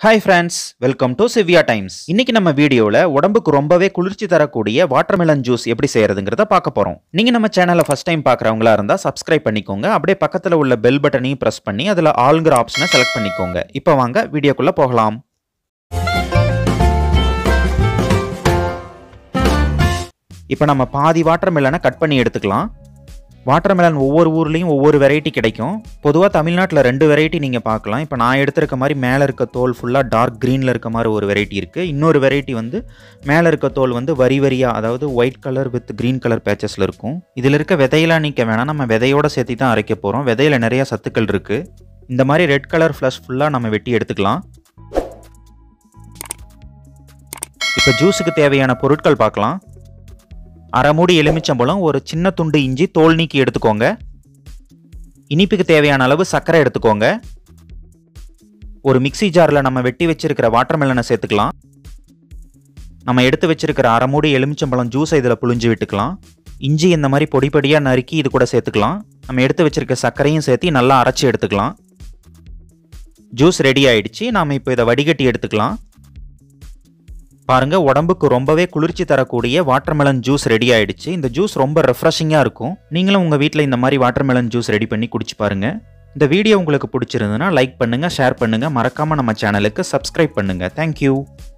hi friends welcome to Siviya times இன்னைக்கு நம்ம வீடியோவில் உடம்புக்கு ரொம்பவே குளிர்ச்சி தரக்கூடிய வாட்டர்மெலன் ஜூஸ் எப்படி செய்யறதுங்கிறத பார்க்க போறோம் நீங்க நம்ம சேனலை ஃபர்ஸ்ட் டைம் பார்க்குறவங்களா இருந்தா சப்ஸ்கிரைப் பண்ணிக்கோங்க அப்படியே பக்கத்தில் உள்ள பெல் பட்டனையும் பிரஸ் பண்ணி அதில் ஆளுங்கிற ஆப்ஷனை செலக்ட் பண்ணிக்கோங்க இப்போ வாங்க வீடியோக்குள்ள போகலாம் இப்போ நம்ம பாதி வாட்டர்மெலனை கட் பண்ணி எடுத்துக்கலாம் வாட்டர்மெலன் ஒவ்வொரு ஊர்லேயும் ஒவ்வொரு வெரைட்டி கிடைக்கும் பொதுவாக தமிழ்நாட்டில் ரெண்டு வெரைட்டி நீங்கள் பார்க்கலாம் இப்போ நான் எடுத்திருக்க மாதிரி மேலே இருக்க தோல் ஃபுல்லாக டார்க் க்ரீனில் இருக்க மாதிரி ஒரு வெரைட்டி இருக்குது இன்னொரு வெரைட்டி வந்து மேலே இருக்க தோல் வந்து வரி வரியாக அதாவது white colour with green colour பேச்சஸில் இருக்கும் இதில் இருக்க விதையெல்லாம் நீக்க வேணாம் நம்ம விதையோட சேர்த்து தான் அரைக்க போகிறோம் விதையில் நிறைய சத்துக்கள் இருக்குது இந்த மாதிரி ரெட் கலர் ஃப்ளஷ் ஃபுல்லாக நம்ம வெட்டி எடுத்துக்கலாம் இப்போ ஜூஸுக்கு தேவையான பொருட்கள் பார்க்கலாம் அரை மூடி எலுமிச்சம்பழம் ஒரு சின்ன துண்டு இஞ்சி தோல் நீக்கி எடுத்துக்கோங்க இனிப்புக்கு தேவையான அளவு சர்க்கரை எடுத்துக்கோங்க ஒரு மிக்ஸி ஜாரில் நம்ம வெட்டி வச்சிருக்கிற வாட்டர்மெலனை சேர்த்துக்கலாம் நம்ம எடுத்து வச்சிருக்கிற அரை மூடி எலுமிச்சம்பழம் ஜூஸை இதில் புழிஞ்சு விட்டுக்கலாம் இஞ்சி இந்த மாதிரி பொடி பொடியாக நறுக்கி இது கூட சேர்த்துக்கலாம் நம்ம எடுத்து வச்சிருக்க சர்க்கரையும் சேர்த்து நல்லா அரைச்சி எடுத்துக்கலாம் ஜூஸ் ரெடி ஆயிடுச்சு நாம் இப்போ இதை வடிகட்டி எடுத்துக்கலாம் பாருங்க உடம்புக்கு ரொம்பவே குளிர்ச்சி தரக்கூடிய வாட்டர்மெலன் ஜூஸ் ரெடி ஆயிடுச்சு இந்த ஜூஸ் ரொம்ப ரெஃப்ரெஷிங்காக இருக்கும் நீங்களும் உங்கள் வீட்டில் இந்த மாதிரி வாட்டர்மெலன் ஜூஸ் ரெடி பண்ணி குடிச்சு பாருங்க இந்த வீடியோ உங்களுக்கு பிடிச்சிருந்ததுன்னா லைக் பண்ணுங்க ஷேர் பண்ணுங்க மறக்காம நம்ம சேனலுக்கு சப்ஸ்கிரைப் பண்ணுங்க தேங்க்யூ